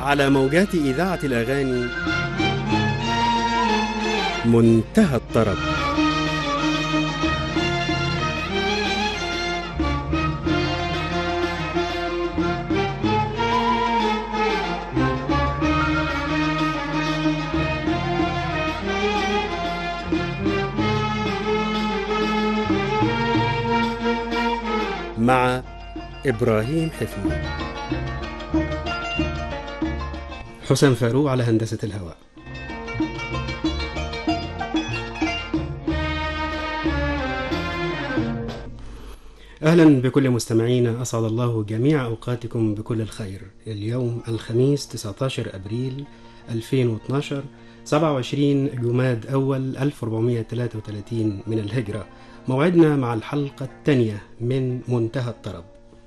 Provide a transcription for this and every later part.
على موجات إذاعة الأغاني منتهى الطرب مع إبراهيم حفني حسن فاروق على هندسة الهواء أهلا بكل مستمعينا أسعد الله جميع أوقاتكم بكل الخير اليوم الخميس 19 أبريل 2012 27 جماد أول 1433 من الهجرة موعدنا مع الحلقة الثانية من منتهى الطرب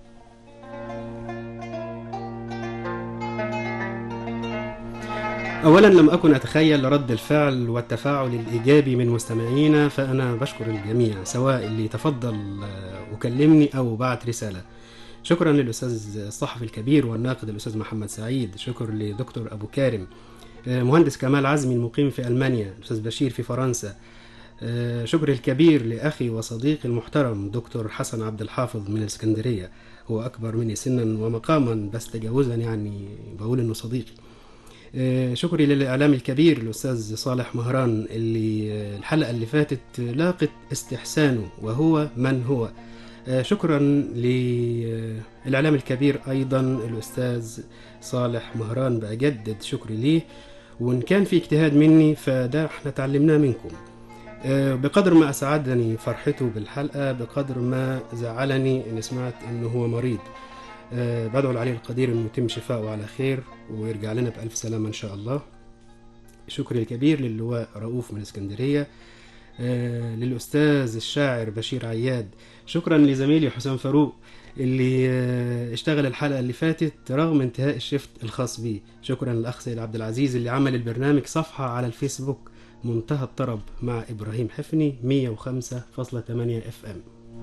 أولا لم أكن أتخيل رد الفعل والتفاعل الإيجابي من مستمعينا فأنا بشكر الجميع سواء اللي تفضل وكلمني أو بعت رسالة شكرا للأستاذ الصحفي الكبير والناقد الأستاذ محمد سعيد شكر لدكتور أبو كارم مهندس كمال عزمي المقيم في ألمانيا الأستاذ بشير في فرنسا شكر الكبير لأخي وصديقي المحترم دكتور حسن عبد الحافظ من الإسكندرية هو أكبر مني سنا ومقاما بس تجاوزا يعني بقول إنه صديقي شكري للإعلام الكبير الأستاذ صالح مهران اللي الحلقة اللي فاتت لاقت استحسانه وهو من هو شكرا للإعلام الكبير أيضا الأستاذ صالح مهران بأجدد شكري ليه وإن كان في اجتهاد مني فده احنا تعلمناه منكم بقدر ما أسعدني فرحته بالحلقة بقدر ما زعلني إن سمعت إنه هو مريض أه بدعو العلي القدير انه يتم شفاؤه على خير ويرجع لنا بألف سلامة إن شاء الله شكري الكبير للواء رؤوف من اسكندرية أه للأستاذ الشاعر بشير عياد شكرا لزميلي حسام فاروق اللي أه اشتغل الحلقة اللي فاتت رغم انتهاء الشفت الخاص بيه شكرا للأخ سيد عبد العزيز اللي عمل البرنامج صفحة على الفيسبوك منتهى الطرب مع إبراهيم حفني 105.8 اف ام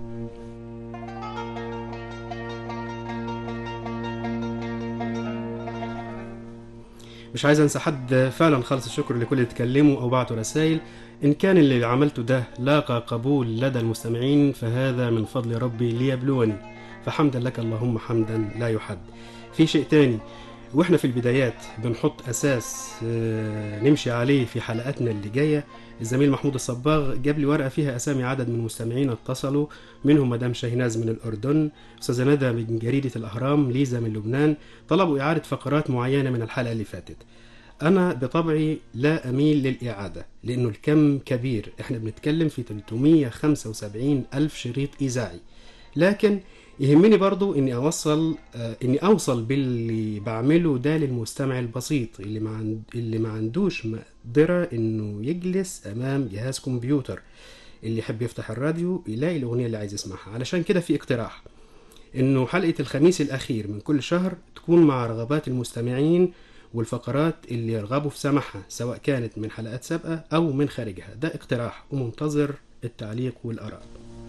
مش عايز انسى حد فعلا خالص الشكر لكل اللي اتكلموا او بعتوا رسائل ان كان اللي عملته ده لاقى قبول لدى المستمعين فهذا من فضل ربي ليبلوني فحمدا لك اللهم حمدا لا يحد في شيء تاني واحنا في البدايات بنحط اساس نمشي عليه في حلقاتنا اللي جايه الزميل محمود الصباغ جاب لي ورقه فيها اسامي عدد من المستمعين اتصلوا منهم مدام شاهناز من الاردن استاذه ندى من جريده الاهرام ليزا من لبنان طلبوا اعاده فقرات معينه من الحلقه اللي فاتت انا بطبعي لا اميل للاعاده لانه الكم كبير احنا بنتكلم في 375 الف شريط اذاعي لكن يهمني برضو اني اوصل آه اني اوصل باللي بعمله ده للمستمع البسيط اللي ما عند اللي ما عندوش مقدره انه يجلس امام جهاز كمبيوتر اللي يحب يفتح الراديو يلاقي الاغنيه اللي عايز يسمعها علشان كده في اقتراح انه حلقه الخميس الاخير من كل شهر تكون مع رغبات المستمعين والفقرات اللي يرغبوا في سماعها سواء كانت من حلقات سابقه او من خارجها ده اقتراح ومنتظر التعليق والاراء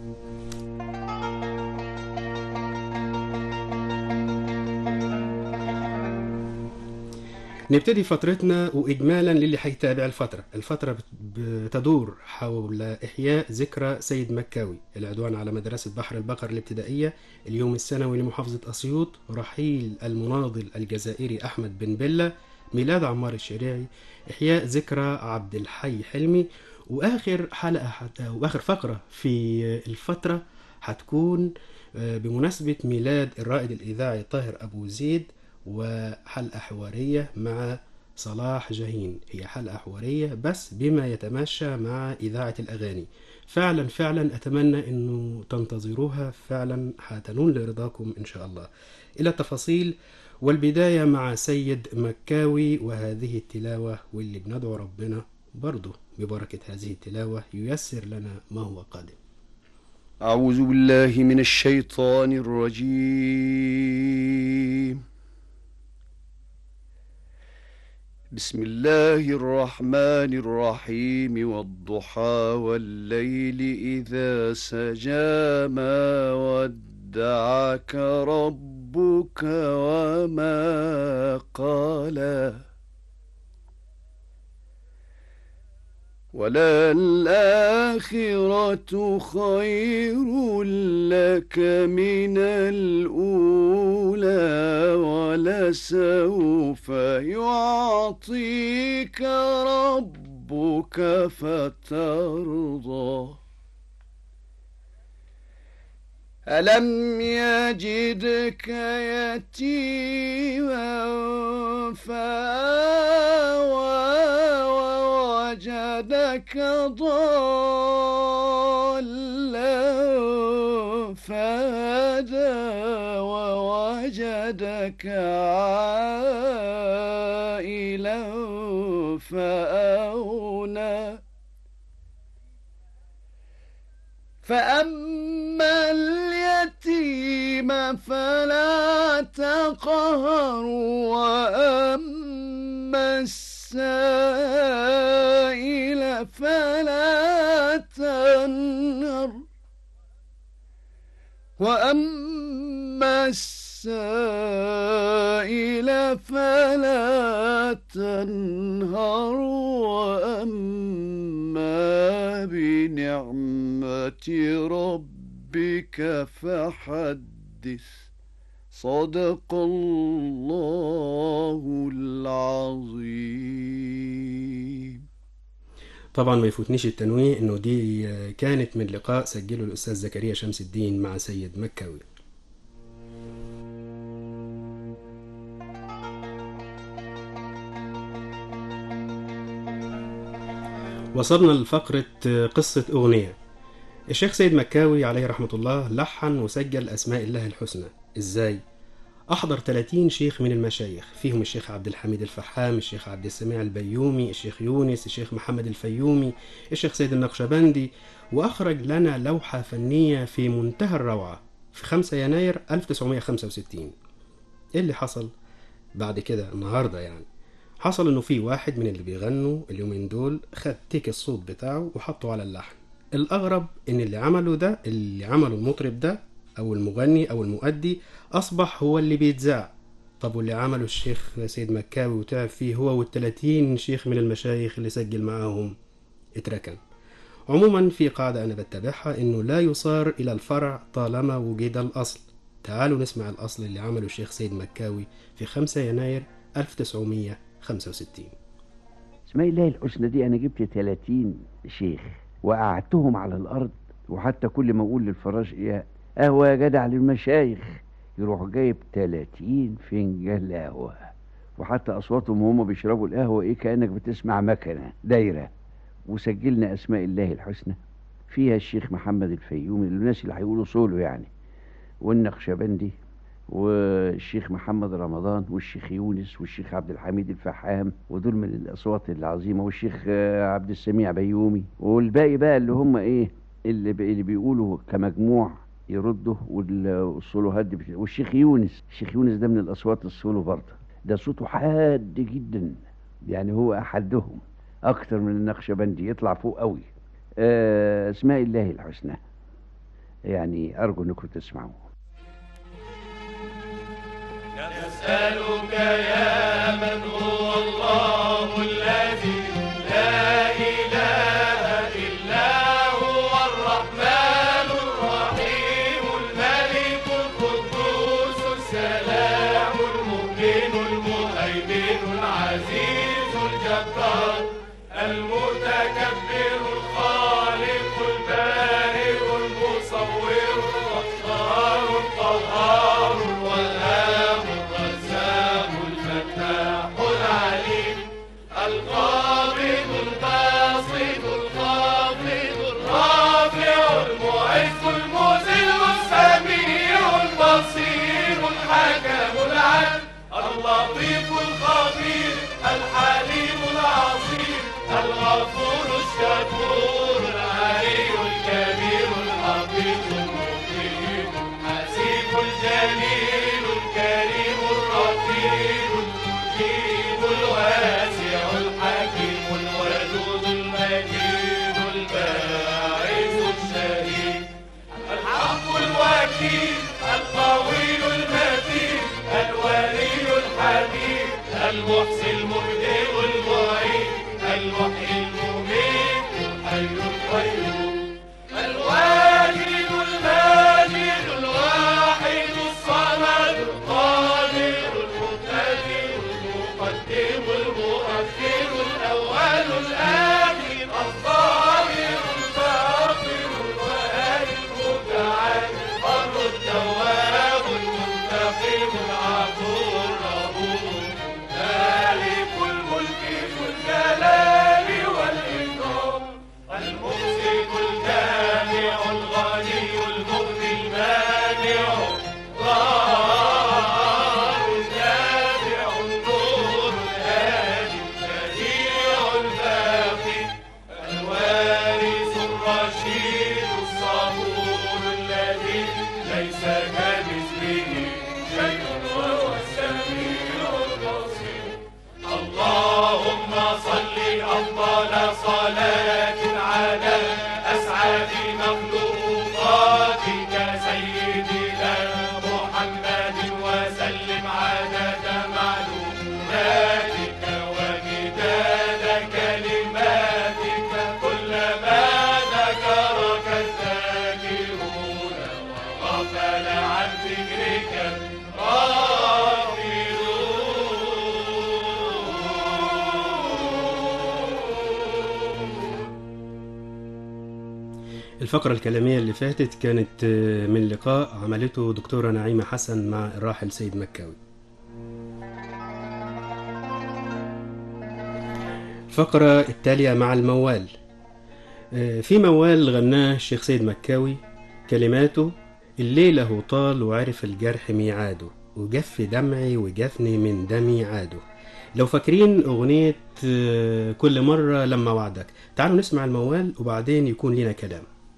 نبتدي فترتنا وإجمالا للي هيتابع الفترة الفترة بتدور حول إحياء ذكرى سيد مكاوي العدوان على مدرسة بحر البقر الابتدائية اليوم السنوي لمحافظة أسيوط رحيل المناضل الجزائري أحمد بن بلة ميلاد عمار الشريعي إحياء ذكرى عبد الحي حلمي وآخر حلقة حتى وآخر فقرة في الفترة هتكون بمناسبة ميلاد الرائد الإذاعي طاهر أبو زيد وحلقة حوارية مع صلاح جاهين هي حلقة حوارية بس بما يتماشى مع إذاعة الأغاني فعلا فعلا أتمنى أنه تنتظروها فعلا حتنون لرضاكم إن شاء الله إلى التفاصيل والبداية مع سيد مكاوي وهذه التلاوة واللي بندعو ربنا برضه ببركة هذه التلاوة ييسر لنا ما هو قادم أعوذ بالله من الشيطان الرجيم بسم الله الرحمن الرحيم والضحى والليل إذا سجى ما ودعك ودعك ربك وما قلى وللآخرة خير لك من الأولى ولسوف يعطيك ربك فترضى ألم يجدك يتيما فآوى ووجدك ضالا فهدى ووجدك عائلا فأغنى فأما اليتيم فلا تقهر وأما السائل فلا تنهر وأما السائل فلا تنهر وأما بنعمة ربك فحدث صدق الله العظيم طبعا ما يفوتنيش التنويه انه دي كانت من لقاء سجله الاستاذ زكريا شمس الدين مع سيد مكاوي وصلنا لفقرة قصة أغنية الشيخ سيد مكاوي عليه رحمة الله لحن وسجل أسماء الله الحسنى إزاي؟ أحضر 30 شيخ من المشايخ فيهم الشيخ عبد الحميد الفحام الشيخ عبد السميع البيومي الشيخ يونس الشيخ محمد الفيومي الشيخ سيد النقشبندي وأخرج لنا لوحة فنية في منتهى الروعة في 5 يناير 1965 إيه اللي حصل بعد كده النهاردة يعني حصل إنه في واحد من اللي بيغنوا اليومين دول خد تيك الصوت بتاعه وحطه على اللحن الأغرب إن اللي عمله ده اللي عمله المطرب ده أو المغني أو المؤدي أصبح هو اللي بيتذاع طب واللي عمله الشيخ سيد مكاوي وتعب فيه هو والتلاتين شيخ من المشايخ اللي سجل معاهم اتركن عموما في قاعدة أنا بتبعها إنه لا يصار إلى الفرع طالما وجد الأصل تعالوا نسمع الأصل اللي عمله الشيخ سيد مكاوي في 5 يناير 1965 اسماء الله الحسنى دي انا جبت 30 شيخ وقعدتهم على الارض وحتى كل ما اقول للفراش ايه قهوه يا جدع للمشايخ يروح جايب 30 فنجان قهوه وحتى اصواتهم وهم بيشربوا القهوه ايه كانك بتسمع مكنه دايره وسجلنا اسماء الله الحسنى فيها الشيخ محمد الفيومي الناس اللي هيقولوا سولو يعني والنقشبندي والشيخ محمد رمضان والشيخ يونس والشيخ عبد الحميد الفحام ودول من الاصوات العظيمه والشيخ آه، عبد السميع بيومي والباقي بقى اللي هم ايه اللي, بي- اللي بيقولوا كمجموع يردوا وال- والسولوهات دي بت- والشيخ يونس الشيخ يونس ده من الاصوات السولو برضه ده صوته حاد جدا يعني هو احدهم اكتر من النقشبندي يطلع فوق قوي آه اسماء الله الحسنى يعني ارجو انكم تسمعوه نسألك يا من هو الله الذي لا إله إلا هو الرحمن الرحيم الملك القدوس السلام المؤمن المهيمن العزيز الجبار المتكبر الخالق البارئ المصور الغفار القهار الوهاب الرزاق الفتاح العليم القابض الباسط الخافض الرافع المعز المذل السميع البصير الحكم العدل اللطيف الخبير الحليم العظيم الغفور الشكور العلي الكبير الحفيظ المقيم الحسيب الجليل الكريم الرقيب المجيب الواسع الحكيم الودود المجيد الباعث الشهيد الحق الوكيل غفل عن فكرك غافلون الفقرة الكلامية اللي فاتت كانت آه، من لقاء عملته دكتورة نعيمة حسن مع الراحل سيد مكاوي الفقرة التالية مع الموال آه، في موال غناه الشيخ سيد مكاوي كلماته الليلة طال وعرف الجرح ميعاده وجف دمعي وجفني من دمي عاده لو فاكرين أغنية آه، كل مرة لما وعدك تعالوا نسمع الموال وبعدين يكون لنا كلام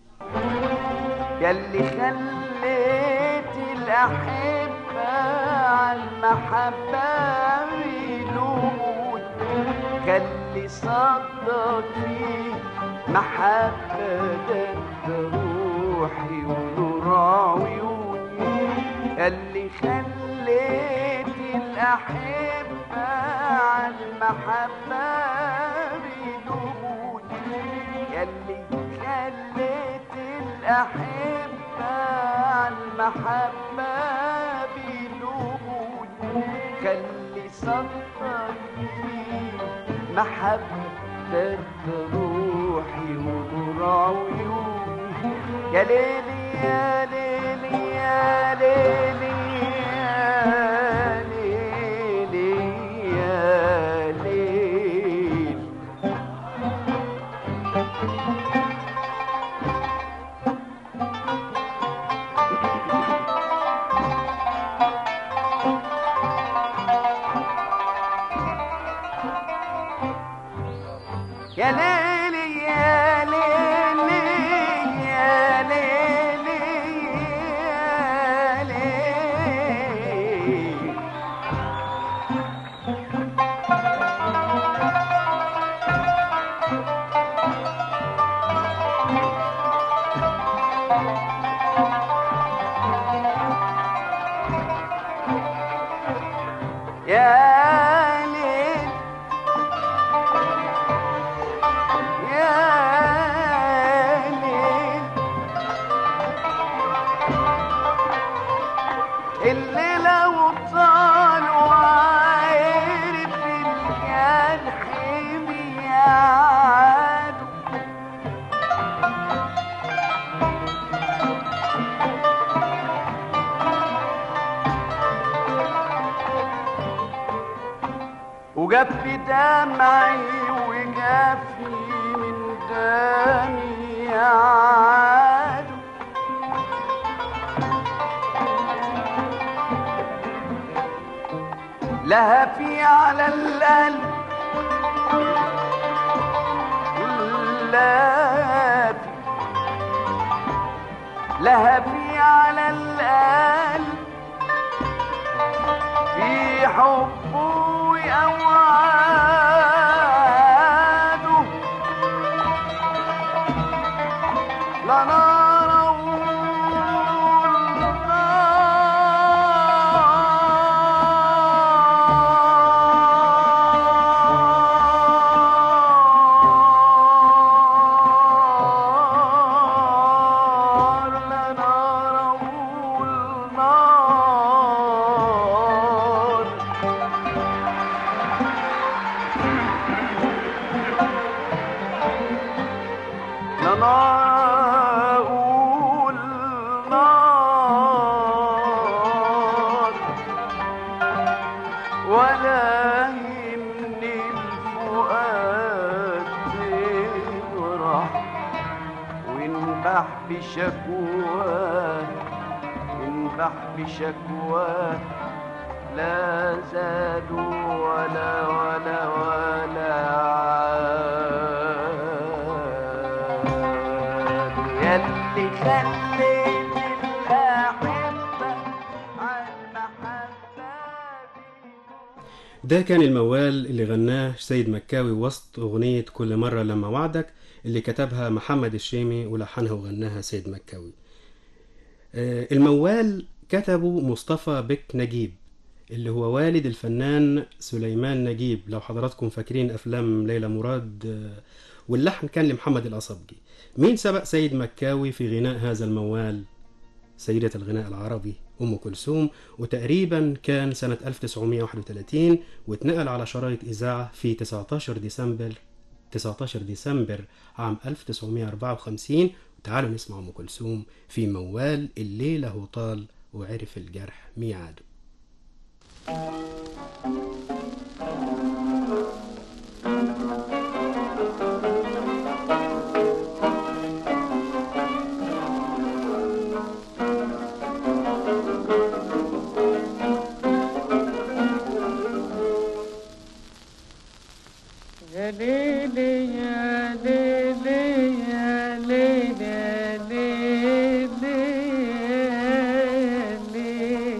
ياللي خليت الأحبة عالمحبة يلومون خلي صدق فيه محبة ده روحي ونور عيوني ياللي خليت الأحبة عالمحبة يلومون ياللي خليت الأحبة عالمحبة بيلومون خلي صدقك فيه محبة روحي ونور عيوني يا ليلي يا ليلي يا ليلي يا ليلي يا ليلي يا ليلي يا ليلي يا ليلي يا ليلي يا ليل يا ليل اللي لو طال وعرف الجرح ميعاده وجف دمعي وجفني من دمي عادو لهفي على القلب لهفي لهفي على القلب في حبه أوعاده لا نار لا نار النار لنا أقول نار ولا يمني الفؤاد تفرح وينبح بشكواه ينبح بشكواه لا زادوا ولا ولا ولا عادوا ياللي خليت الأحبة عالمحبة ده كان الموال اللي غناه سيد مكاوي وسط أغنية كل مرة لما وعدك اللي كتبها محمد الشيمي ولحنها وغناها سيد مكاوي آه، الموال كتبه مصطفى بك نجيب اللي هو والد الفنان سليمان نجيب لو حضراتكم فاكرين أفلام ليلى مراد آه، واللحن كان لمحمد الأصبجي مين سبق سيد مكاوي في غناء هذا الموال سيدة الغناء العربي أم كلثوم وتقريبا كان سنة 1931 واتنقل على شرايط إذاعة في 19 ديسمبر 19 ديسمبر عام 1954 تعالوا نسمع أم كلثوم في موال الليلة هو طال وعرف الجرح ميعاده يا ليلي يا ليلي يا ليلي يا ليلي يا ليلي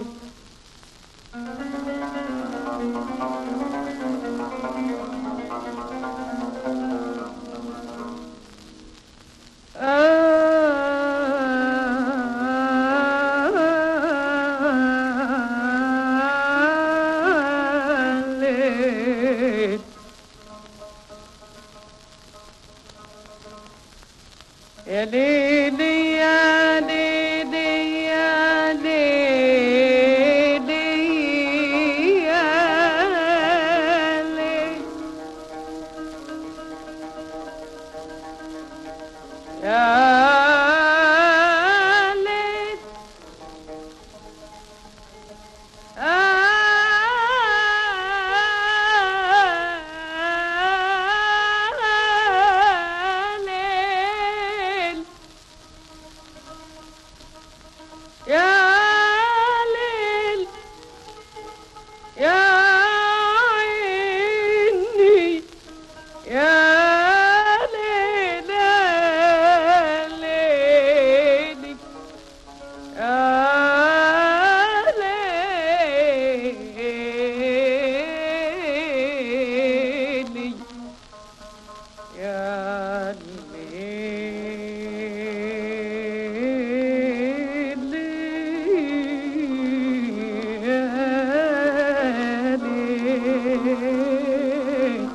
آه يا ليلي يا ليلي يا ليلي يا ليلي يا ليل ليل يا ليل يا عيني يا ليل يا ليلي ليلي يا ليلي يا ليلي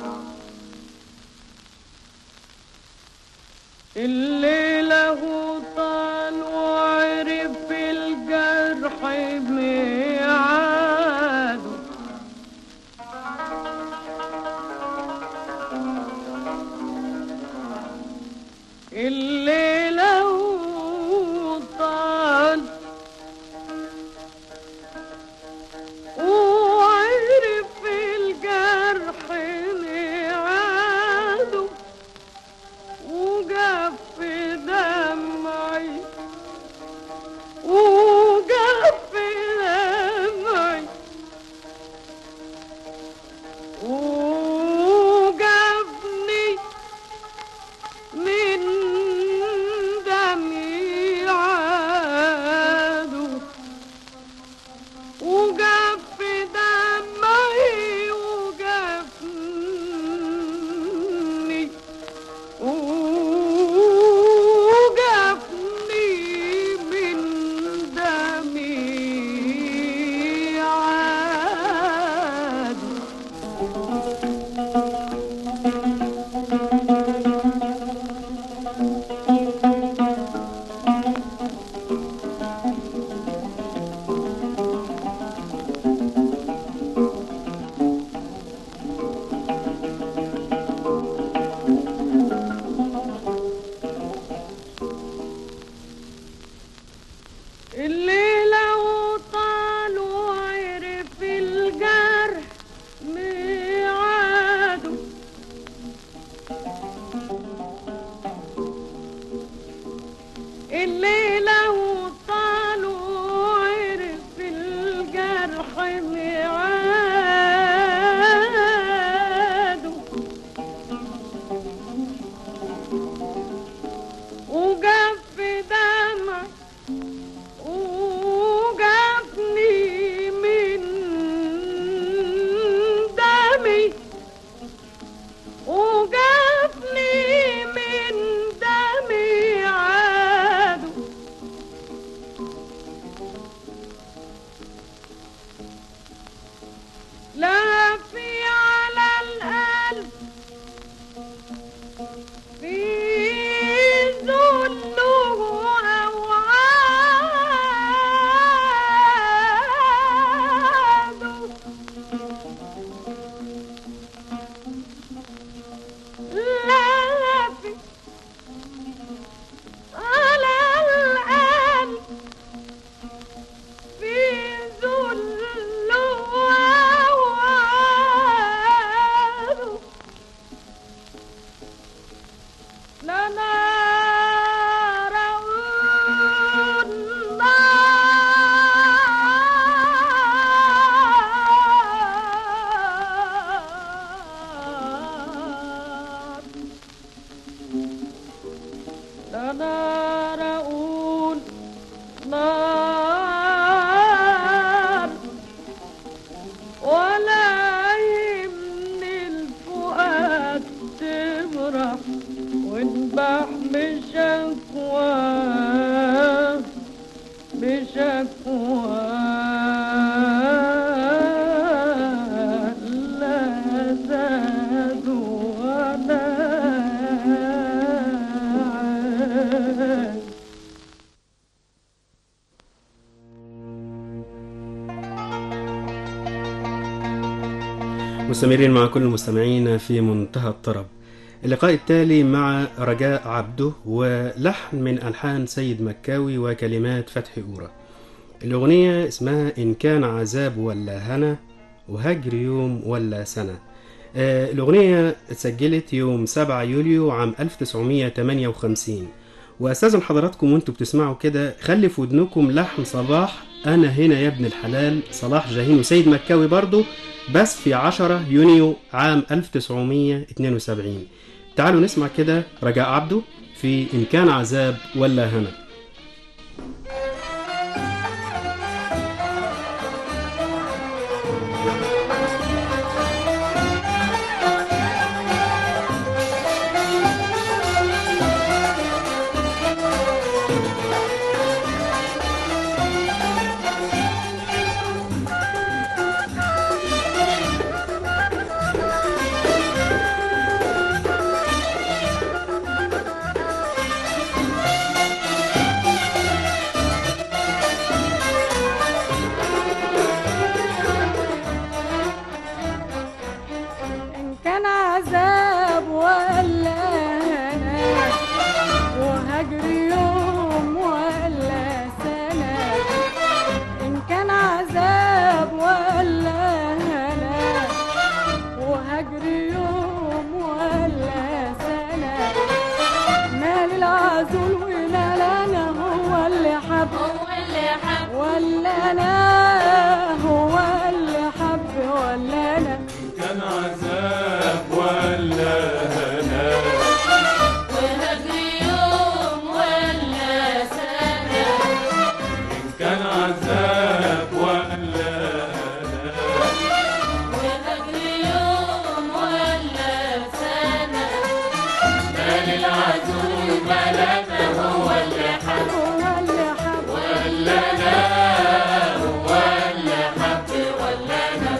الليلة هو طال وعرف الجرح ميعاده الليلة هو طال وعرف الجرح ميعاده وقف دمعي وقف ولا زاد ولا عاد مستمرين مع كل المستمعين في منتهى الطرب اللقاء التالي مع رجاء عبده ولحن من ألحان سيد مكاوي وكلمات فتحي أورا الأغنية اسمها إن كان عذاب ولا هنا وهجر يوم ولا سنة آه، الأغنية اتسجلت يوم 7 يوليو عام 1958 وأستاذن حضراتكم وانتوا بتسمعوا كده خلي في ودنكم لحن صباح أنا هنا يا ابن الحلال صلاح جاهين وسيد مكاوي برضو بس في 10 يونيو عام 1972 تعالوا نسمع كده رجاء عبده في إن كان عذاب ولا هنا إن كان عذاب ولا هنا وهجر يوم ولا سنة إن كان عذاب ولا هنا وهجر يوم ولا سنة مال العزول ومال أنا هو اللي حب هو اللي حب ولا أنا هو اللي حب ولا أنا كان عذاب ولا هنا وهجر يوم ولا سنة إن كان عذاب ولا هنا وهجر يوم ولا سنة مال العزول ملكه هو اللي حب هو اللي حب ولا لا هو اللي حب ولا أنا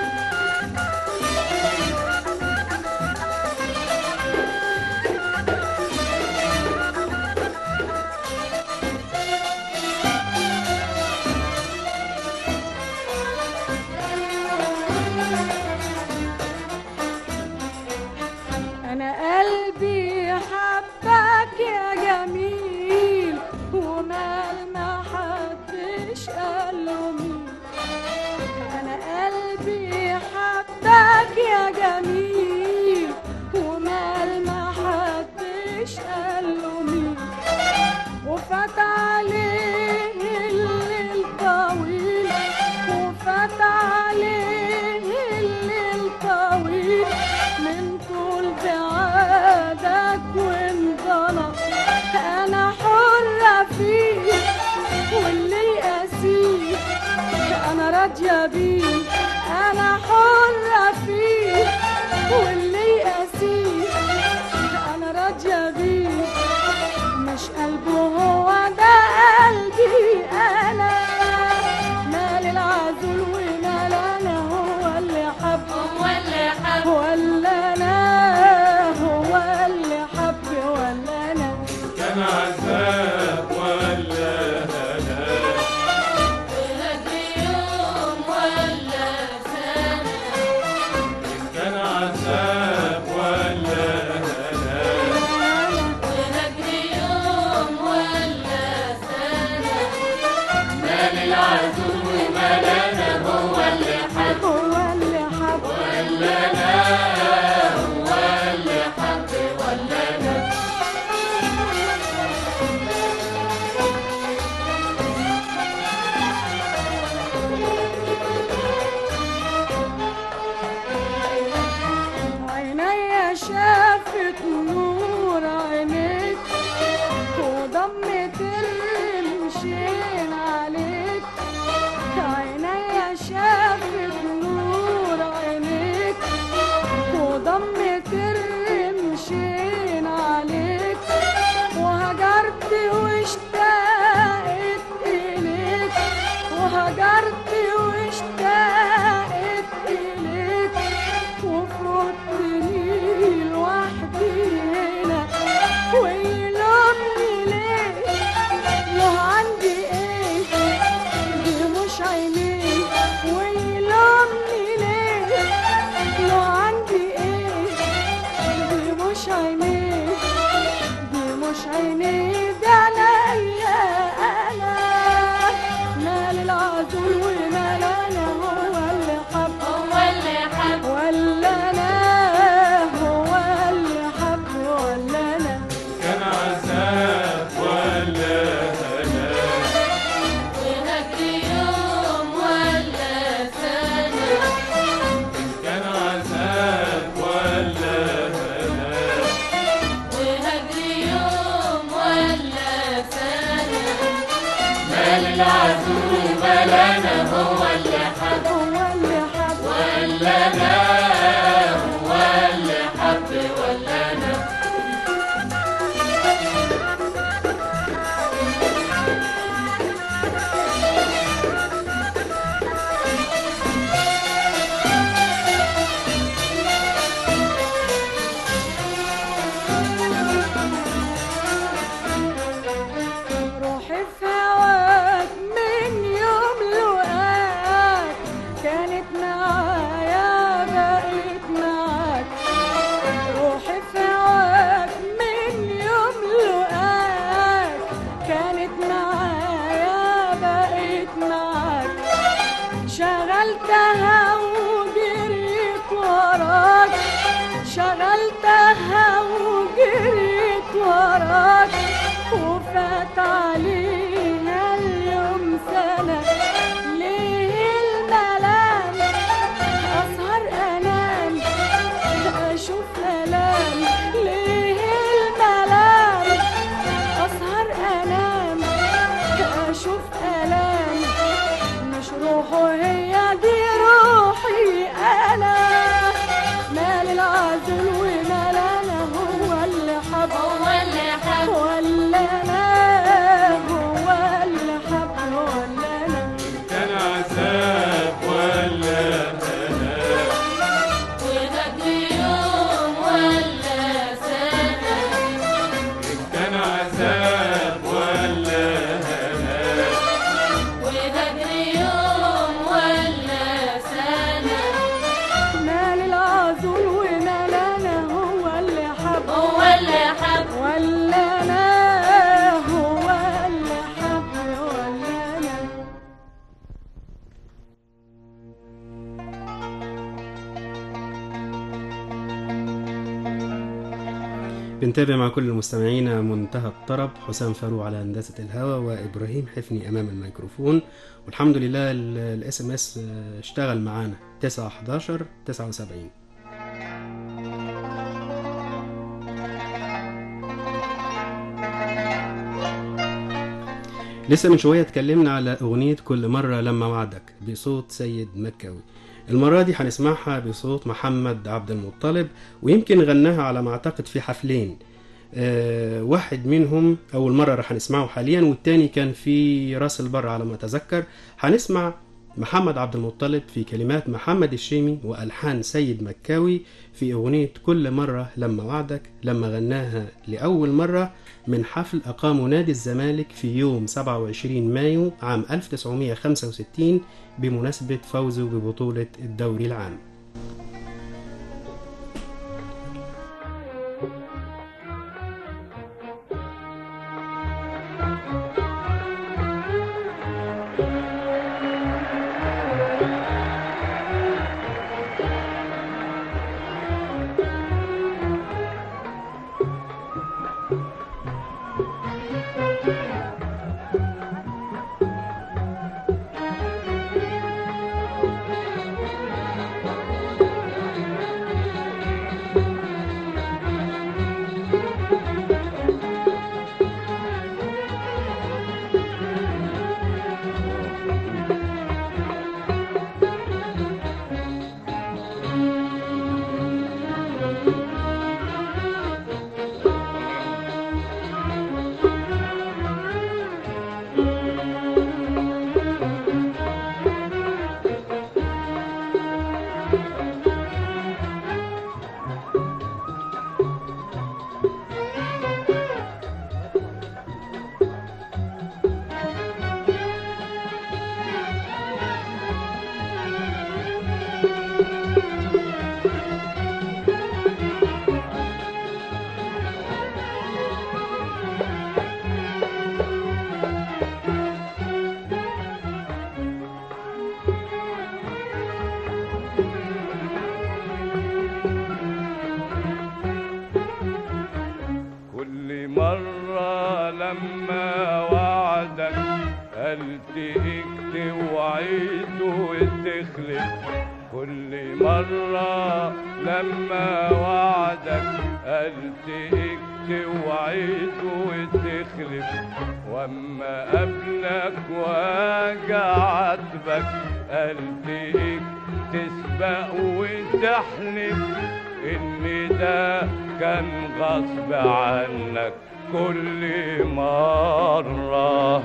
أنا قلبي حبك يا جميل ومال ما حدش قاله مين أنا قلبي حبك يا جميل ومال ما حدش قاله مين وفات عليه الليل طويل وفات عليه الليل طويل من طول بعادك وانطلق انا حرة فيه واللي يقاسيه انا راضية بيه انا حرة فيه واللي يقاسيه انا راضية بيه مش قلبه هو ده قلبي انا مال العزول ومال انا هو اللي حب هو اللي حب ولا انا هو اللي حب ولا انا كان عذاب ولا هنا وهجر يوم ولا سنة إن كان عذاب وهجرت واشتقت إليك وفوتني لوحدي هنا ويلومني ليه له عندي ايه دي مش عينيه ويلومني ليه له عندي ايه دي مش عينيه دي مش عينيه دي عليا انا مال العزول ومال انا هو اللي حب هو اللي حب ولا انا هو اللي حب ولا انا كان عذاب ولا هنا وهجر يوم ولا سنة كان عذاب ولا هنا وهجر يوم ولا سنة مال العزول بلانا هو اللي حب هو اللي حب ولا انا هو اللي حب ولا انا روحي في هواك من يوم لقاك كانت معايا بقيت معاك روحي في هواك من يوم لقاك كانت معايا بقيت معاك شغلتها وجريت وراك شغلتها وجريت وراك وفات عليها اليوم سنة ليه الملام أسهر أنام أشوف ملام ليه الملام أسهر أنام أشوف ألام مش روحه هي دي روحي أنا مال العزل ومال أنا هو اللي حب هو اللي حب ولا أنا هو اللي حب ولا أنا كان عذاب ولا هنا وهجر يوم ولا سنة كان عذاب ولا هنا وهجر يوم ولا سنة مال العزل ومال أنا هو اللي حب هو اللي حب ولا أنا هو اللي حب ولا أنا بنتابع مع كل المستمعين منتهى الطرب حسام فاروق على هندسة الهواء وإبراهيم حفني أمام الميكروفون والحمد لله الاس ام اس اشتغل معانا 9 11 79 لسه من شوية اتكلمنا على أغنية كل مرة لما وعدك بصوت سيد مكاوي المرة دي هنسمعها بصوت محمد عبد المطلب ويمكن غناها على ما أعتقد في حفلين آه واحد منهم أول مرة راح نسمعه حاليا والتاني كان في راس البر على ما أتذكر هنسمع محمد عبد المطلب في كلمات محمد الشيمي وألحان سيد مكاوي في أغنية كل مرة لما وعدك لما غناها لأول مرة من حفل أقامه نادي الزمالك في يوم 27 مايو عام 1965 بمناسبة فوزه ببطولة الدوري العام توعد وتخلف كل مرة لما وعدك قلت توعد وتخلف واما قبلك واجع عاتبك قلت تسبق وتحلف ان ده كان غصب عنك كل مرة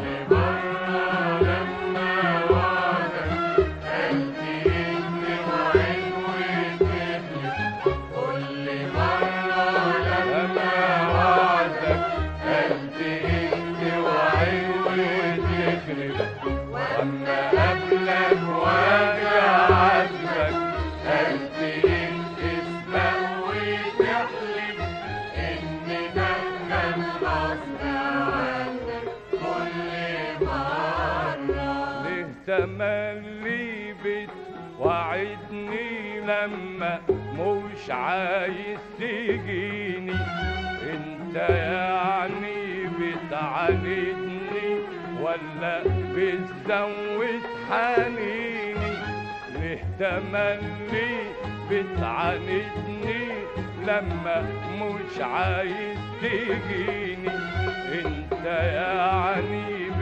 لما وعدك قلت انت وعين وتخلف واما قبلك واجع عاتبك قلت انت اسمع وتحلف ان ده كان غصب عنك كل مرة ليه تملي بتوعدني لما مش عايز تجيني انت يعني بتعاندني ولا بتزود حنيني ليه تملي بتعاندني لما مش عايز تجيني انت يعني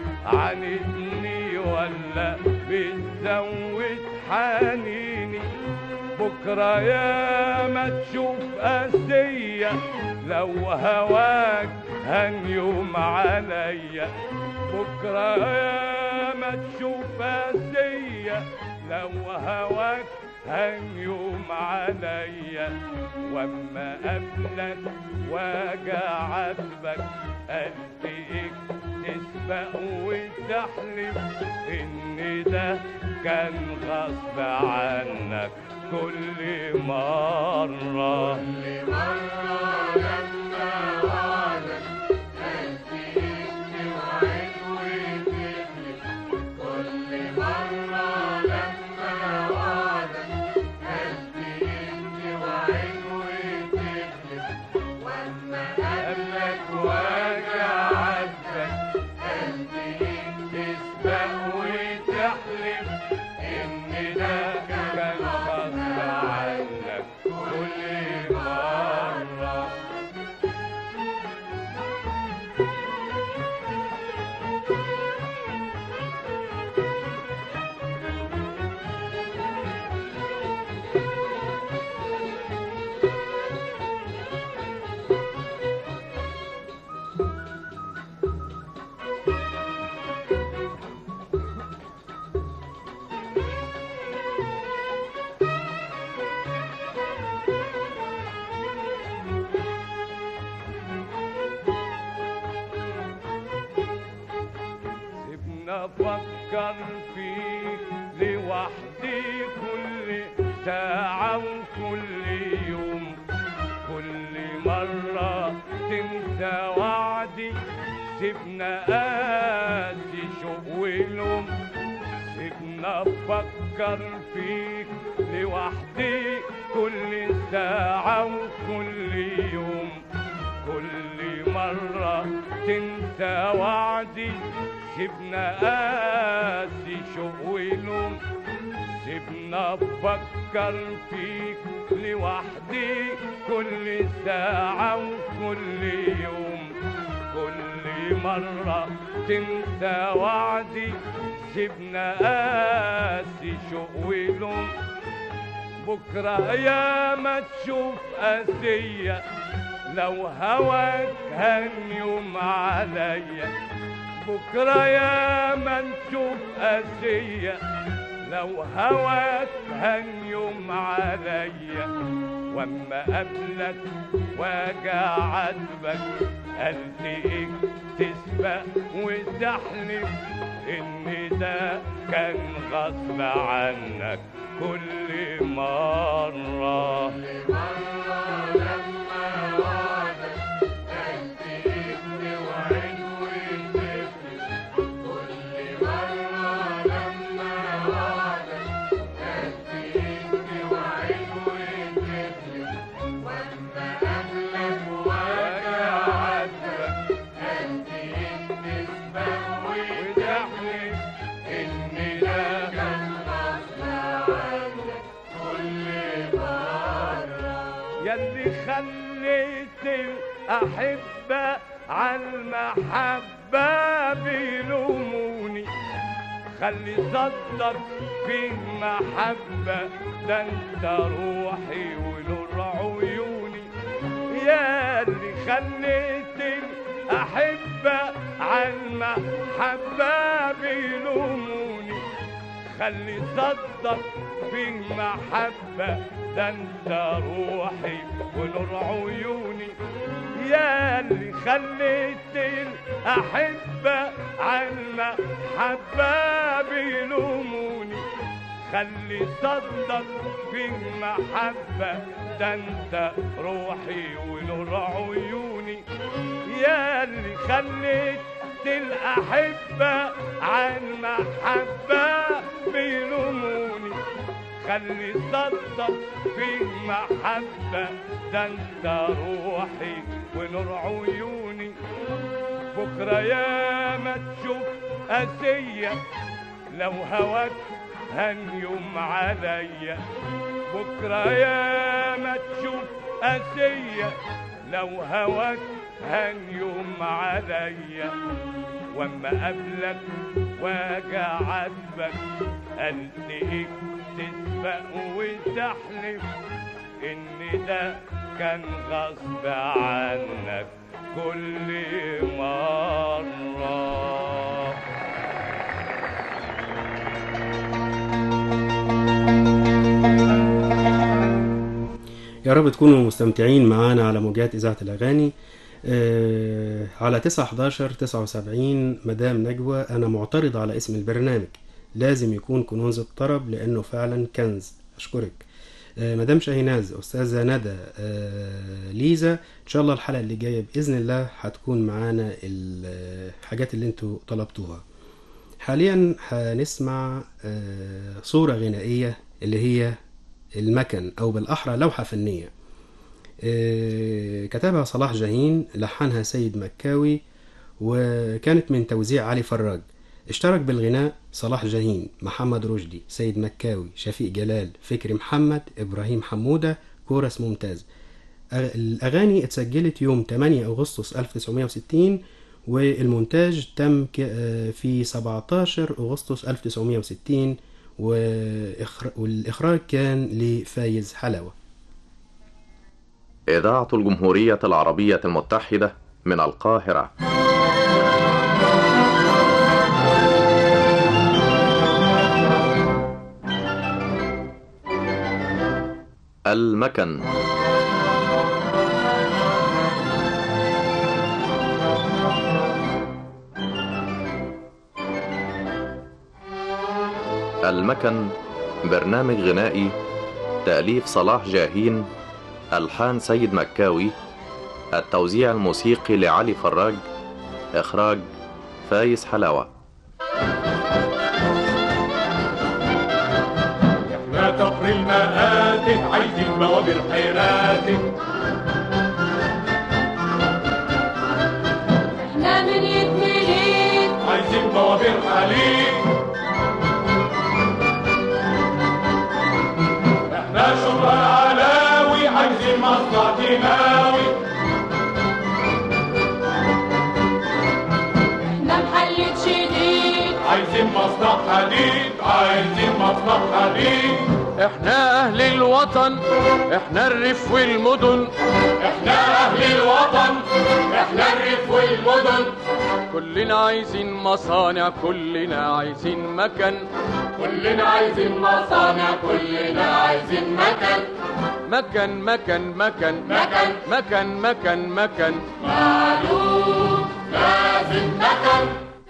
بتعاندني ولا بتزود حنيني بكرة يا ما تشوف أسية لو هواك هنيوم عليا بكرة يا ما تشوف أسية لو هواك هنيوم عليا واما قبلك واجع عاتبك قلبك تسبق وتحلف ان ده كان غصب عنك كل مرة كل مرة لما وعدك قلبك توعد وتخلف كل مرة لما وعدك قلبك توعد وتخلف واما قبلك واجع عاتبك قلبك تسبق وتحلف ان ده كان غصب عنك كل مرة سيبنا افكر فيك لوحدي كل ساعة وكل يوم كل مرة تنسى وعدي سيبنا قاسي شوق ولوم سيبنا افكر فيك لوحدي كل ساعة وكل يوم كل مرة تنسى وعدي سيبنا قاسي شوق ولوم سيبنا افكر فيك لوحدي كل ساعة وكل يوم كل مرة تنسى وعدي سيبنا قاسي شوق ولوم بكرة يا ما تشوف قاسية لو هواك هنيوم عليا بكرة يا ما نشوف قاسية لو هواك هنيوم عليا واما قبلك واجع عاتبك قلبك تسبق وتحلف ان ده كان غصب عنك كل مرة كل مرة لما وعدك قلبك توعد وتخلف كل مرة لما وعدك قلبك توعد وتخلف واما قبلك واجع عاتبك قلبك تسبق وتحلف يلي خليت الأحبة عالمحبة بيلوموني خلي صدر في محبة ده انت روحي ونور عيوني يا اللي خليت الأحبة عالمحبة بيلوموني خلي صدق في محبة ده انت روحي ونور عيوني يا اللي خليت الأحبة عالمحبة بيلوموني خلي صدق في محبة ده انت روحي ونور عيوني يا اللي خليت الأحبة عن محبة بيلوموني خلي صدق في محبة ده انت روحي ونور عيوني بكرة يا ما تشوف أسية لو هواك هنيوم عليا بكرة يا ما تشوف أسية لو هواك هنيوم عليا واما قبلك واجي عاتبك التقيك تسبق وتحلف ان ده كان غصب عنك كل مرة يا رب تكونوا مستمتعين معانا على موجات إذاعة الأغاني آه على 9 11 79 مدام نجوى أنا معترض على اسم البرنامج لازم يكون كنوز الطرب لأنه فعلا كنز أشكرك آه مدام شاهيناز أستاذة ندى آه ليزا إن شاء الله الحلقة اللي جاية بإذن الله هتكون معانا الحاجات اللي انتوا طلبتوها حاليا هنسمع آه صورة غنائية اللي هي المكن أو بالأحرى لوحة فنية آه، كتبها صلاح جاهين لحنها سيد مكاوي وكانت من توزيع علي فراج اشترك بالغناء صلاح جاهين محمد رشدي سيد مكاوي شفيق جلال فكري محمد إبراهيم حمودة كورس ممتاز أغ- الأغاني اتسجلت يوم 8 أغسطس 1960 والمونتاج تم ك- آه، في 17 أغسطس 1960 وإخر- والإخراج كان لفايز حلاوة إذاعة الجمهورية العربية المتحدة من القاهرة المكن المكن برنامج غنائي تأليف صلاح جاهين ألحان سيد مكاوي التوزيع الموسيقي لعلي فراج إخراج فايز حلاوة لا تفر المآتف عايزين بوابر حيراتف احنا من يتمليك عايزين بوابر حليب احنا شبرا علاوي عايزين مصنع كيماوي احنا محلة شديد عايزين مصنع حديد عايزين مصنع حديد احنا اهل الوطن احنا الريف والمدن احنا اهل الوطن احنا الريف والمدن كلنا عايزين مصانع كلنا عايزين مكان كلنا عايزين مصانع كلنا عايزين مكان مكان مكان مكان مكان. مكان مكان مكان معلوم لازم مكان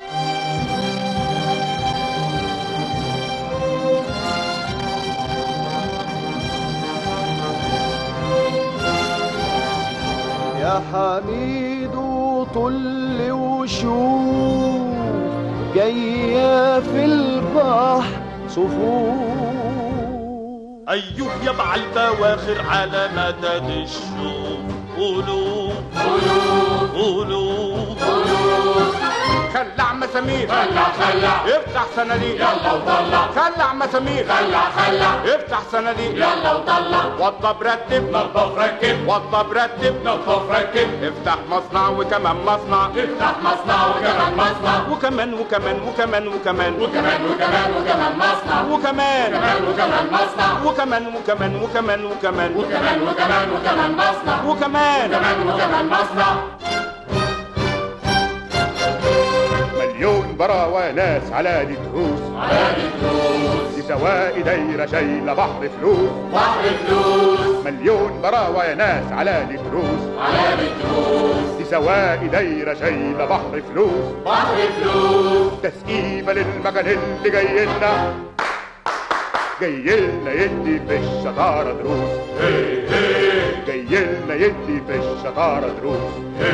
يا حميد طل وشوف جاية في البحر صفوف أيوه يبع البواخر على مدد الشوف قولوا قولوا قولوا خلع مسامير خلع خلع افتح صناديق يلا وطلع خلع مسامير خلع خلع افتح صناديق يلا وطلع وضب رتب نظف ركب وضب رتب نظف ركب افتح مصنع وكمان مصنع افتح مصنع وكمان مصنع وكمان وكمان وكمان وكمان وكمان وكمان وكمان مصنع وكمان كمان وكمان مصنع وكمان وكمان وكمان وكمان وكمان وكمان وكمان مصنع وكمان كمان وكمان مصنع مليون براوة ناس على دي تروس على دي فلوس دي سواقي دايرة شايلة بحر فلوس بحر فلوس مليون براوة يا ناس على دي تروس على دي فلوس دي سواقي دايرة شايلة بحر فلوس بحر فلوس تسقيفة للمكان اللي جاي لنا جاي لنا يدي في الشطارة دروس جاي لنا يدي في الشطارة دروس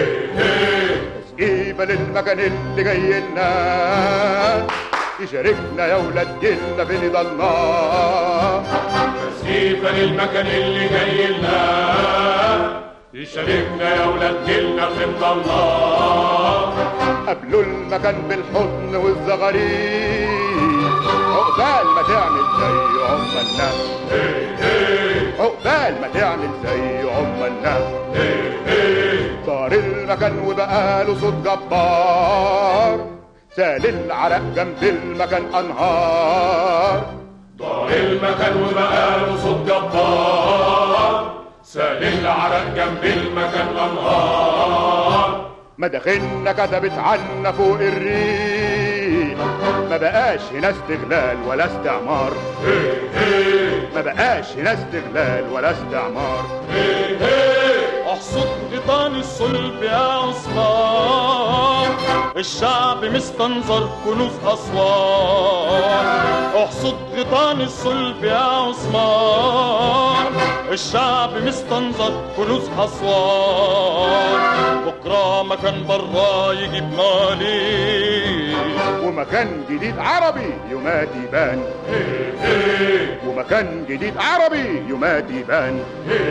تسقيفة للمكان اللي جاي لنا يشاركنا يا ولاد جيلنا في رضا الله تسقيفا للمكان اللي جاي لنا يشاركنا يا ولاد جيلنا في رضا الله قبلوا المكان بالحضن والزغاريد عقبال ما تعمل زي عمالنا عقبال ما تعمل زي عمالنا صار المكان وبقاله صوت جبار سال العرق جنب المكان انهار دار المكان وبقى له صوت جبار سال العرق جنب المكان انهار مداخلنا كتبت عنا فوق الريف ما بقاش هنا استغلال ولا استعمار ما بقاش هنا استغلال ولا استعمار احصد غيطان الصلب يا عثمان الشعب مستنظر كنوز اسوان احصد غيطان الصلب يا عثمان الشعب مستنظر كنوز اسوان بكره مكان برا يجيب مالي ومكان جديد عربي يومات يبان ومكان جديد عربي يومات يبان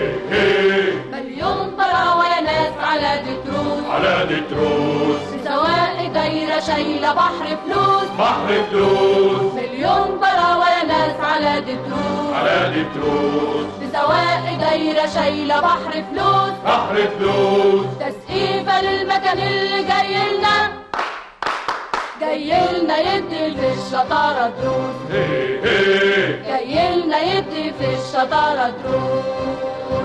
مليون براوة يا ناس على دي تروس على دي تروس سواقي دايرة شايلة بحر فلوس بحر فلوس مليون براوة يا ناس على دي تروس على دي تروس بسواقي دايرة شايلة بحر فلوس بحر فلوس تسقيفة للمكان اللي جاي لنا جاي لنا يدي في الشطارة دروس جاي لنا يدي في الشطارة دروس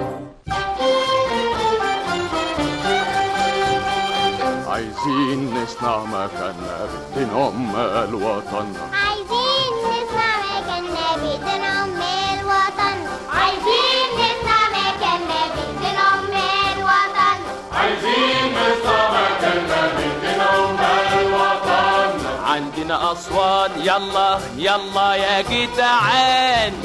عايزين نصنع مكاننا بدين عمال وطننا عايزين نسمع مكاننا بإيدين عمال وطن عايزين نسمع مكاننا بإيدين عمال وطن عايزين نصنع مكاننا بدين عمال وطننا عندنا أسوان يلا يلا يا جدعان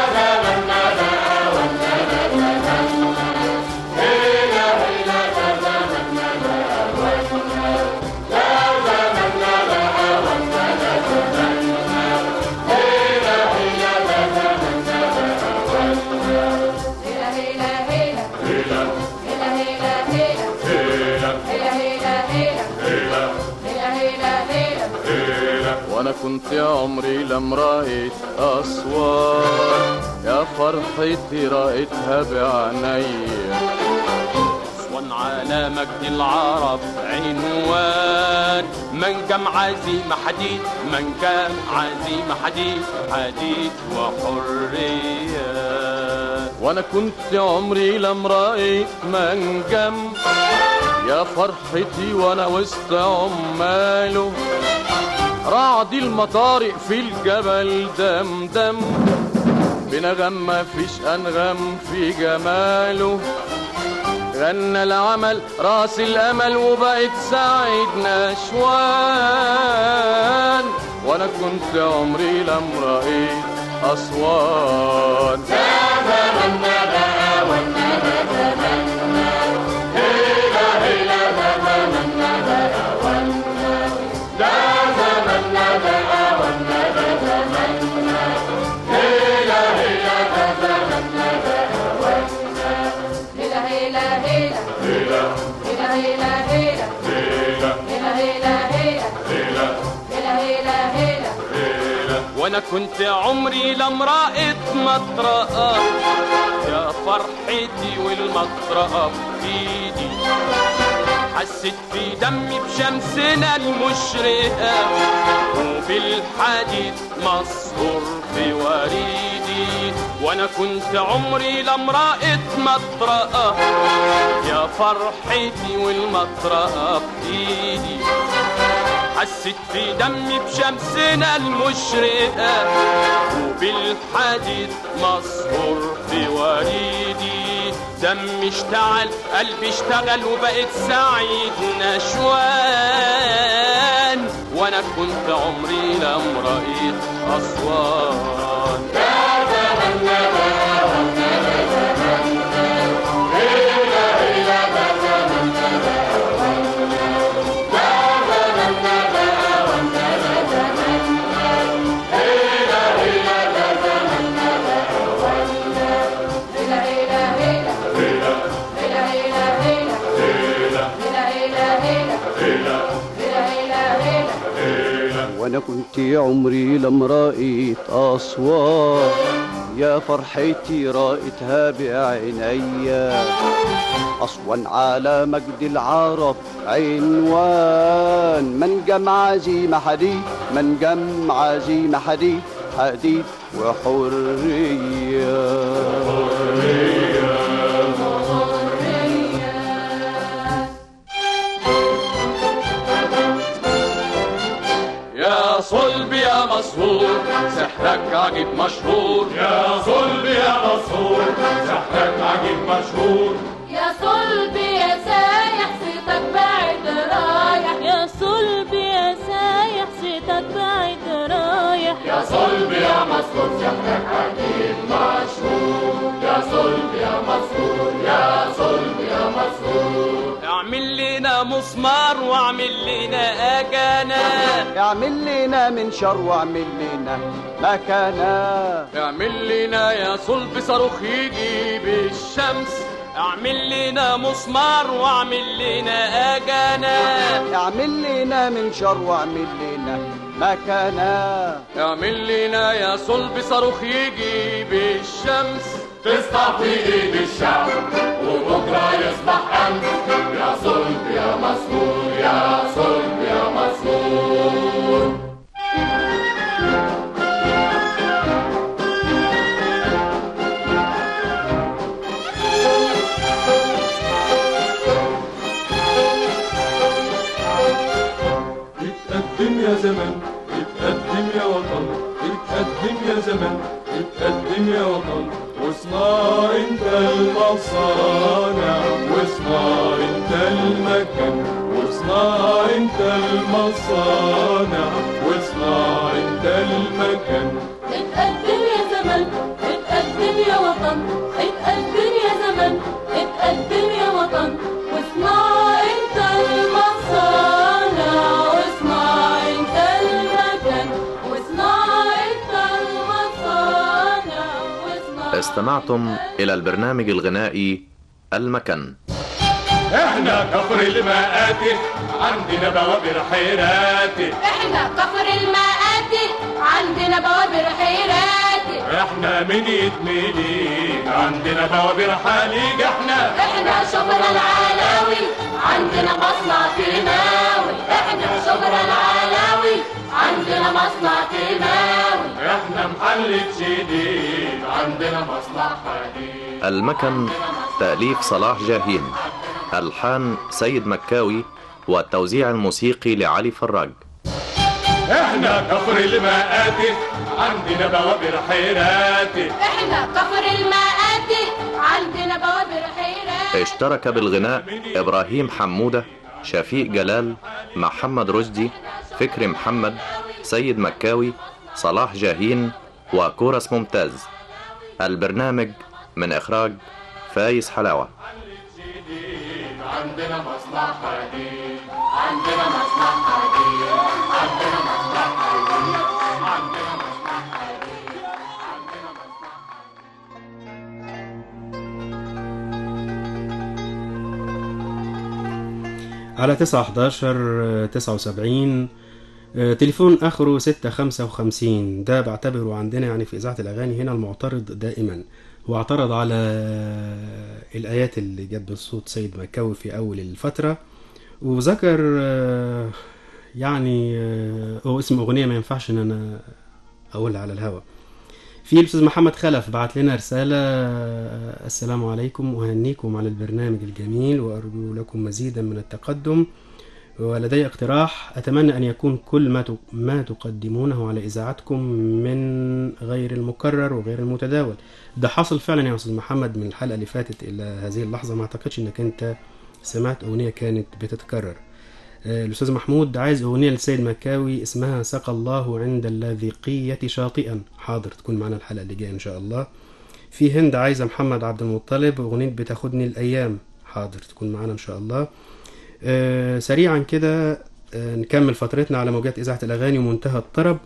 هيلا هيلا هيلا هيلا هيلا هيلا هيلا هيلا هيلا هيلا هيلا هيلا وانا كنت يا عمري لم رأيت أسوان يا فرحتي رأيتها بعينيا أسوان على مجد العرب عنوان من جم عزيمة حديد من جم عزيمة حديد حديد وحرية وانا كنت يا عمري لم رأيت منجم يا فرحتي وانا وسط عماله رعد المطارق في الجبل دمدم بنغم مفيش انغم في جماله غنى العمل راس الامل وبقت سعيد نشوان وانا كنت عمري لم رأيت اسوان هيلا هيلا هيلا هيلا هيلا هيلا هيلا هيلا هيلا وانا كنت عمري لامرأة مطرقة يا فرحتي والمطرقة في ايدي حسيت في دمي بشمسنا المشرقة وبالحديد مسهور في وريدي وانا كنت عمري لامرأة مطرقة يا فرحتي والمطرقة في ايدي حسيت في دمي بشمسنا المشرقة وبالحديد مسهور في وريدي دمي اشتعل قلبي اشتغل وبقيت سعيد نشوان وانا كنت عمري لم رأيت أسوان وانا كنت عمري لم رأيت أصوات يا فرحتي رأيتها بعينيا أصوان على مجد العرب عنوان من جمع عزيمة حديد من جمع عزيمة حديد حديد وحرية يا صلب يا مسهور سحرك عجيب مشهور يا صلب يا مسهور سحرك عجيب مشهور يا صلب يا سايح صيتك بعد رايح يا صلب يا سايح صيتك بعد رايح يا صلب يا مسهور سحرك عجيب مشهور يا صلب يا مسهور يا صلب يا مسهور اعمل لنا مسمار واعمل لنا أجانا اعمل لنا منشار واعمل لنا مكانا اعمل لنا يا صلب صاروخ يجي بالشمس اعمل لنا مسمار واعمل لنا أجانا اعمل لنا منشار واعمل لنا مكانا اعمل لنا يا صلب صاروخ يجي بالشمس تسطع في ايد الشعب وبكره يصبح امن يا صلب يا مسهور يا صلب يا مسهور اتقدم يا زمن اتقدم يا وطن اتقدم يا زمن اتقدم يا وطن واصنع انت المصانع واصنع انت المكان واصنع انت المصانع واصنع انت المكان اتقدم يا زمن اتقدم يا وطن اتقدم يا زمن اتقدم يا وطن واصنع انت المصانع واصنع انت المكان واصنع انت المصانع واصنع استمعتم إلى البرنامج الغنائي المكن احنا كفر المآتي عندنا بوابر حيراتي احنا كفر المآتي عندنا بوابر حيراتي احنا من ميليك عندنا بوابر حليج احنا احنا شبرا العلاوي عندنا مصنع كيماوي احنا شبرا العلاوي عندنا مصنع كيماوي احنا محلة شديد عندنا مصنع حديد المكن تأليف صلاح جاهين ألحان سيد مكاوي والتوزيع الموسيقي لعلي فراج احنا كفر المآتي عندنا بوابر حيراتي احنا كفر المآتي عندنا بوابر حيراتي اشترك بالغناء إبراهيم حمودة شفيق جلال محمد رشدي فكري محمد سيد مكاوي صلاح جاهين وكورس ممتاز البرنامج من إخراج فايز حلاوة عندنا مصنع حديد عندنا مصنع حديد عندنا مصنع حديد عندنا مصنع حديد عندنا مصنع على 9 11 79 آه، تليفون اخره 655 ده بعتبره عندنا يعني في اذاعه الاغاني هنا المعترض دائما هو اعترض على الايات اللي جت بصوت سيد مكاوي في اول الفتره وذكر آه، يعني آه، هو اسم اغنيه ما ينفعش ان انا اقولها على الهوا في الاستاذ محمد خلف بعت لنا رساله آه، السلام عليكم اهنيكم على البرنامج الجميل وارجو لكم مزيدا من التقدم ولدي اقتراح أتمنى أن يكون كل ما ت- ما تقدمونه على إذاعتكم من غير المكرر وغير المتداول ده حصل فعلا يا أستاذ محمد من الحلقة اللي فاتت إلى هذه اللحظة ما أعتقدش إنك أنت سمعت أغنية كانت بتتكرر آه، الأستاذ محمود عايز أغنية للسيد مكاوي اسمها سقى الله عند اللاذقية شاطئا حاضر تكون معنا الحلقة اللي جاية إن شاء الله في هند عايزة محمد عبد المطلب أغنية بتاخدني الأيام حاضر تكون معنا إن شاء الله آه، سريعا كده آه، نكمل فترتنا على موجات إذاعة الأغاني ومنتهى الطرب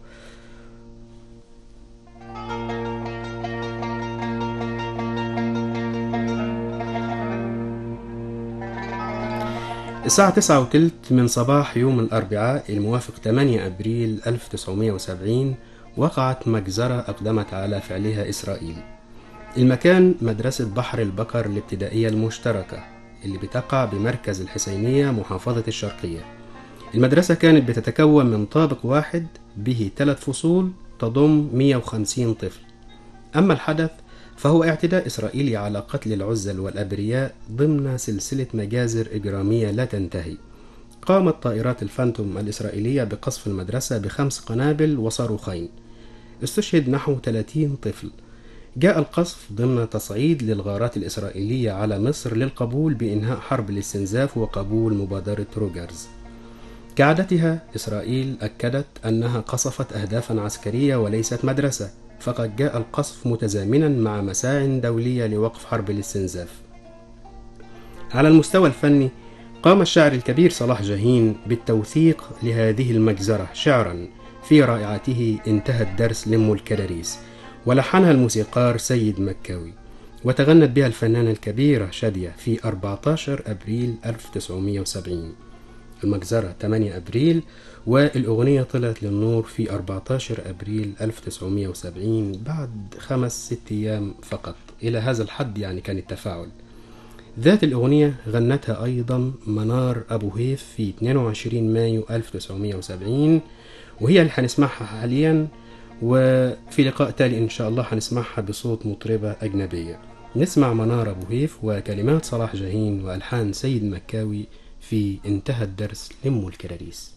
الساعة تسعة وتلت من صباح يوم الأربعاء الموافق 8 أبريل 1970 وقعت مجزرة أقدمت على فعلها إسرائيل المكان مدرسة بحر البقر الابتدائية المشتركة اللي بتقع بمركز الحسينية محافظة الشرقية المدرسة كانت بتتكون من طابق واحد به ثلاث فصول تضم 150 طفل أما الحدث فهو اعتداء إسرائيلي على قتل العزل والأبرياء ضمن سلسلة مجازر إجرامية لا تنتهي قامت طائرات الفانتوم الإسرائيلية بقصف المدرسة بخمس قنابل وصاروخين استشهد نحو 30 طفل جاء القصف ضمن تصعيد للغارات الإسرائيلية على مصر للقبول بإنهاء حرب الاستنزاف وقبول مبادرة روجرز كعادتها إسرائيل أكدت أنها قصفت أهدافا عسكرية وليست مدرسة فقد جاء القصف متزامنا مع مساع دولية لوقف حرب الاستنزاف على المستوى الفني قام الشاعر الكبير صلاح جاهين بالتوثيق لهذه المجزرة شعرا في رائعته انتهى الدرس لم الكراريس ولحنها الموسيقار سيد مكاوي وتغنت بها الفنانة الكبيرة شادية في 14 أبريل 1970 المجزرة 8 أبريل والأغنية طلعت للنور في 14 أبريل 1970 بعد خمس ست أيام فقط إلى هذا الحد يعني كان التفاعل ذات الأغنية غنتها أيضا منار أبو هيف في 22 مايو 1970 وهي اللي هنسمعها حاليا وفي لقاء تالي إن شاء الله هنسمعها بصوت مطربة أجنبية نسمع منار أبو هيف وكلمات صلاح جاهين وألحان سيد مكاوي في انتهى الدرس لم الكراريس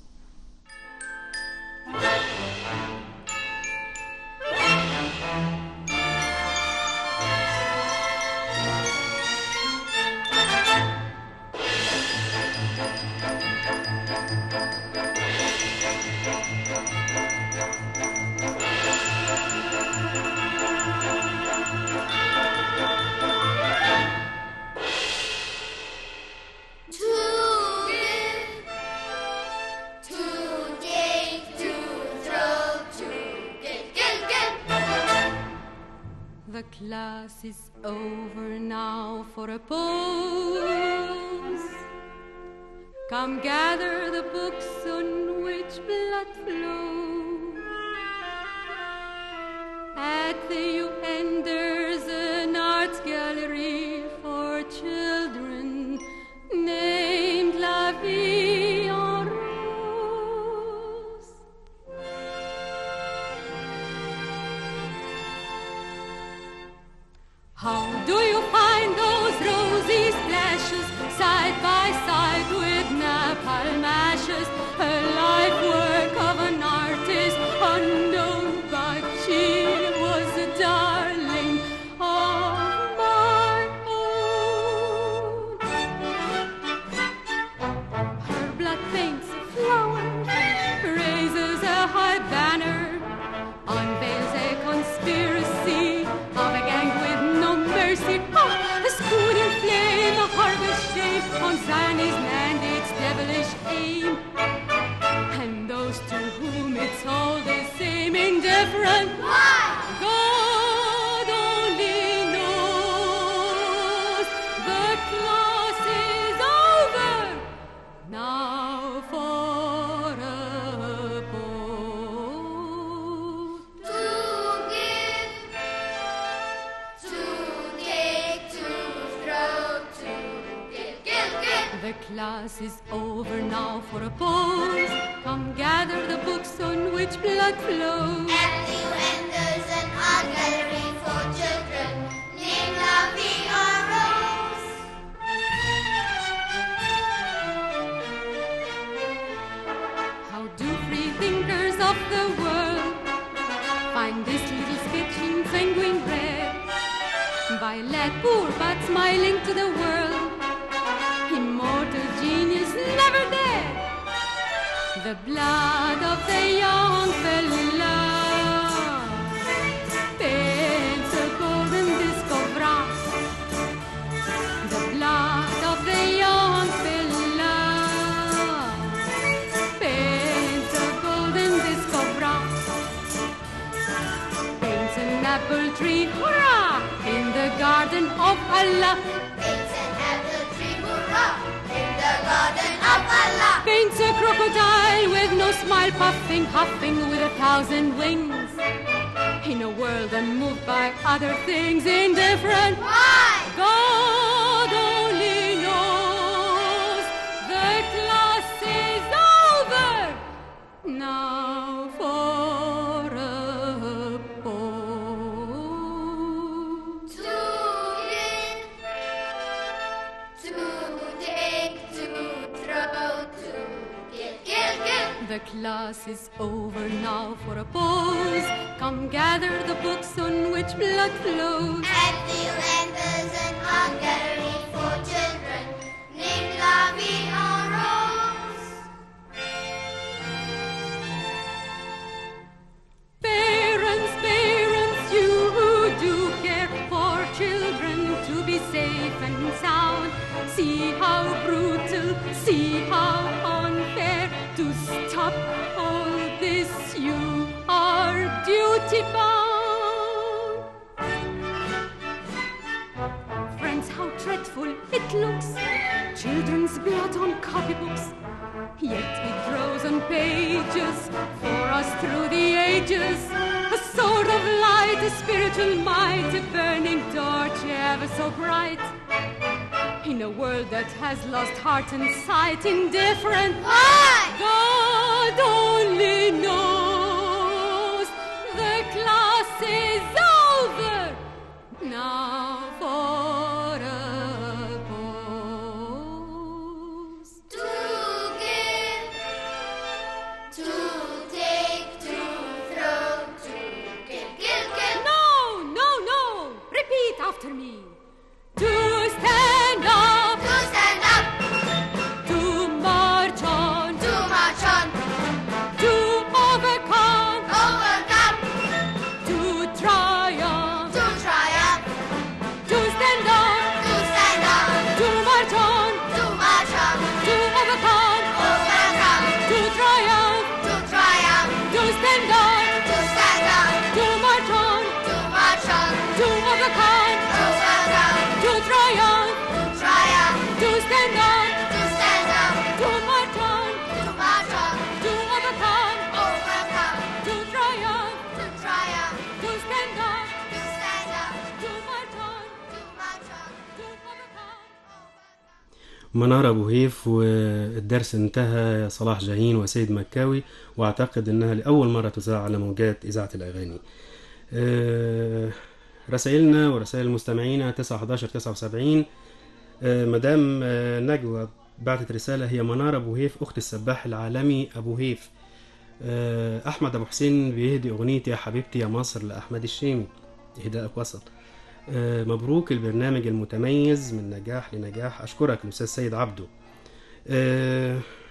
To give, to take, to throw, to give, give, give. The class is over now for a pause. Come gather the books on which blood flows. At the UN there's an art gallery for children named La Vie en Rose. How do you find those rosy splashes side by side with napalm ashes? A life work of an artist unknown, but she was a darling of my own. Her blood paints a flower, raises a high banner, unveils a conspiracy of a gang with no mercy. Ah, a spoon in flame, a harvest shame on Zionist land, its devilish aim. And those to whom it's all the same, indifferent. God only knows the class is over now for a pause. The class is over now for a pause. Come gather the books on which blood flows. And there's an art gallery for children named La Vie en Rose. How do free thinkers of the world find this little sketch in sanguine red? By a lad poor but smiling to the world, immortal genius never dead. The blood of the young fella paints a golden disc of brass. The blood of the young fella paints a golden disc of brass. Paints an apple tree, hurrah, in the garden of Allah. Paints an apple tree, hurrah, in the garden of Allah. Paints a crocodile with no smile, puffing, huffing with a thousand wings. In a world unmoved by other things, indifferent. Why? God only knows. The class is over. Now for a pause. To live, to take, to throw, to kill, kill, kill. The class is over now for a pause. Come gather the books on which blood flows. At the end there's an art gallery for children named La Vie en Rose. Parents, parents, you who do care for children to be safe and sound. See how brutal, see how unfair to stop all this. You are duty bound. Friends, how dreadful it looks. Children's blood on copybooks. Yet it grows on pages for us through the ages. A sword of light, a spiritual might, a burning torch ever so bright. In a world that has lost heart and sight, indifferent. Why? God only knows. The class is over. Now for a pause. To give, to take, to throw, to kill, kill, kill. No, no, no. Repeat after me. To stand up, To stand up, to march on, to march on, to overcome, overcome, to triumph, to triumph, to stand up, to stand up, to march on, to march on, to overcome, overcome, to triumph, to triumph, to stand up, to stand up, to march on, to march on, to overcome, overcome, to triumph, to triumph, to stand up, to stand up, to march on, to march on, to overcome, overcome, to triumph, to triumph, to stand up, to stand up, to march on, to march on, to overcome. منار أبو هيف والدرس انتهى يا صلاح جاهين وسيد مكاوي وأعتقد أنها لأول مرة تذاع على موجات إذاعة الأغاني آه، رسائلنا ورسائل مستمعينا 9 11 79 آه، مدام آه، نجوى بعتت رسالة هي منار أبو هيف أخت السباح العالمي أبو هيف آه، أحمد أبو حسين بيهدي أغنية يا حبيبتي يا مصر لأحمد الشيمي إهداءك وصل آه، مبروك البرنامج المتميز من نجاح لنجاح أشكرك الأستاذ سيد عبده آه،